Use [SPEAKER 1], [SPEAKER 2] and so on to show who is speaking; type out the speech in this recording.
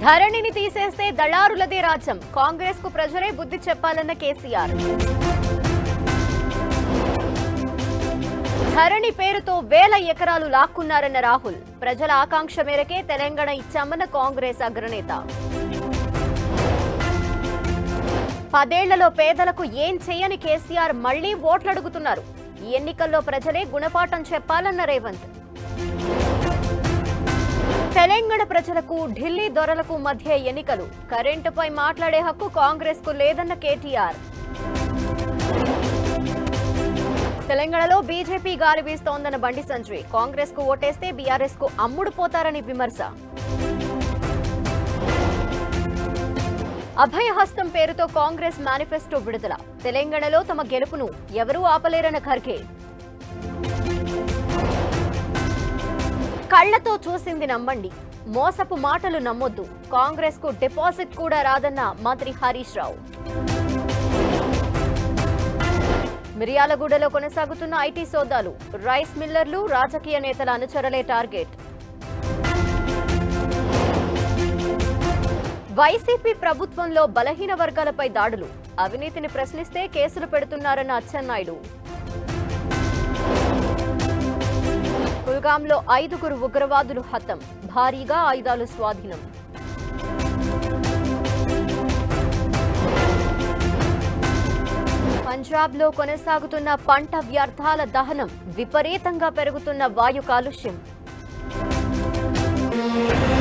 [SPEAKER 1] ధరణిని తీసేస్తే దళారులదే రాజ్యం కాంగ్రెస్ కు ప్రజలే బుద్ధి చెప్పాలన్న కేసీఆర్ ధరణి పేరుతో వేల ఎకరాలు లాక్కున్నారన్న రాహుల్ ప్రజల ఆకాంక్ష మేరకే తెలంగాణ ఇచ్చామన్న కాంగ్రెస్ అగ్రనేత పదేళ్లలో పేదలకు ఏం చేయని కేసీఆర్ మళ్లీ ఓట్లడుగుతున్నారు ఈ ఎన్నికల్లో ప్రజలే గుణపాఠం చెప్పాలన్న రేవంత్ తెలంగాణ ప్రజలకు ఢిల్లీ దొరలకు మధ్య ఎన్నికలు కరెంటుపై మాట్లాడే హక్కు కాంగ్రెస్ కు లేదన్న కేటీఆర్ తెలంగాణలో బీజేపీ గాలి వీస్తోందన్న బండి సంజయ్ కాంగ్రెస్ కు ఓటేస్తే బీఆర్ఎస్ కు అమ్ముడు పోతారని విమర్శ అభయహస్తం పేరుతో కాంగ్రెస్ మేనిఫెస్టో విడుదల తెలంగాణలో తమ గెలుపును ఎవరూ ఆపలేరన్న ఖర్గే కళ్లతో చూసింది నమ్మండి మోసపు మాటలు నమ్మొద్దు కాంగ్రెస్ కు డిపాజిట్ కూడా రాదన్న మంత్రి హరీష్ రావు మిర్యాలగూడలో కొనసాగుతున్న ఐటీ సోదాలు రైస్ మిల్లర్లు రాజకీయ నేతల అనుచరులే టార్గెట్ వైసీపీ ప్రభుత్వంలో బలహీన వర్గాలపై దాడులు అవినీతిని ప్రశ్నిస్తే కేసులు పెడుతున్నారన్న అచ్చెన్నాయుడు కుల్గాంలో ఐదుగురు ఉగ్రవాదులు హతం భారీగా ఆయుధాలు స్వాధీనం పంజాబ్లో కొనసాగుతున్న పంట వ్యర్థాల దహనం విపరీతంగా పెరుగుతున్న వాయు కాలుష్యం